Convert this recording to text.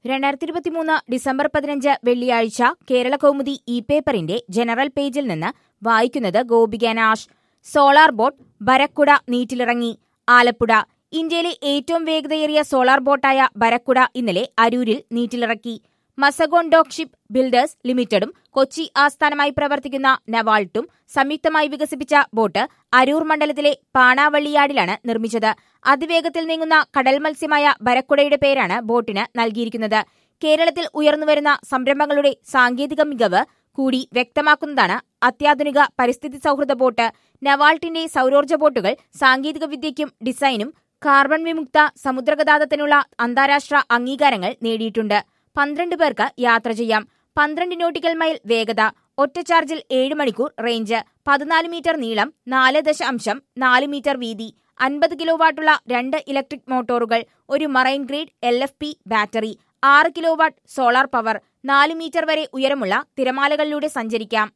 രണ്ടായിരത്തി ഇരുപത്തിമൂന്ന് ഡിസംബർ പതിനഞ്ച് വെള്ളിയാഴ്ച കേരള കൗമുദി ഇ പേപ്പറിന്റെ ജനറൽ പേജിൽ നിന്ന് വായിക്കുന്നത് ഗോപിക നാഷ് സോളാർ ബോട്ട് ബരക്കുട നീറ്റിലിറങ്ങി ആലപ്പുഴ ഇന്ത്യയിലെ ഏറ്റവും വേഗതയേറിയ സോളാർ ബോട്ടായ ബരക്കുട ഇന്നലെ അരൂരിൽ നീറ്റിലിറക്കി മസഗോൺ ഡോക്ക് ഷിപ്പ് ബിൽഡേഴ്സ് ലിമിറ്റഡും കൊച്ചി ആസ്ഥാനമായി പ്രവർത്തിക്കുന്ന നവാൾട്ടും സംയുക്തമായി വികസിപ്പിച്ച ബോട്ട് അരൂർ മണ്ഡലത്തിലെ പാണാവള്ളിയാടിലാണ് നിർമ്മിച്ചത് അതിവേഗത്തിൽ നീങ്ങുന്ന കടൽ മത്സ്യമായ ബരക്കുടയുടെ പേരാണ് ബോട്ടിന് നൽകിയിരിക്കുന്നത് കേരളത്തിൽ ഉയർന്നുവരുന്ന സംരംഭങ്ങളുടെ സാങ്കേതിക മികവ് കൂടി വ്യക്തമാക്കുന്നതാണ് അത്യാധുനിക പരിസ്ഥിതി സൗഹൃദ ബോട്ട് നവാൾട്ടിന്റെ സൗരോർജ്ജ ബോട്ടുകൾ സാങ്കേതിക വിദ്യയ്ക്കും ഡിസൈനും കാർബൺ വിമുക്ത സമുദ്രഗതാഗതത്തിനുള്ള അന്താരാഷ്ട്ര അംഗീകാരങ്ങൾ നേടിയിട്ടുണ്ട് പന്ത്രണ്ട് പേർക്ക് യാത്ര ചെയ്യാം പന്ത്രണ്ട് നോട്ടിക്കൽ മൈൽ വേഗത ഒറ്റ ചാർജിൽ ഏഴ് മണിക്കൂർ റേഞ്ച് പതിനാല് മീറ്റർ നീളം നാല് ദശാംശം നാല് മീറ്റർ വീതി അൻപത് കിലോ വാട്ടുള്ള രണ്ട് ഇലക്ട്രിക് മോട്ടോറുകൾ ഒരു marine grade L F P battery ആറ് കിലോ വാട്ട് സോളാർ പവർ നാല് മീറ്റർ വരെ ഉയരമുള്ള തിരമാലകളിലൂടെ സഞ്ചരിക്കാം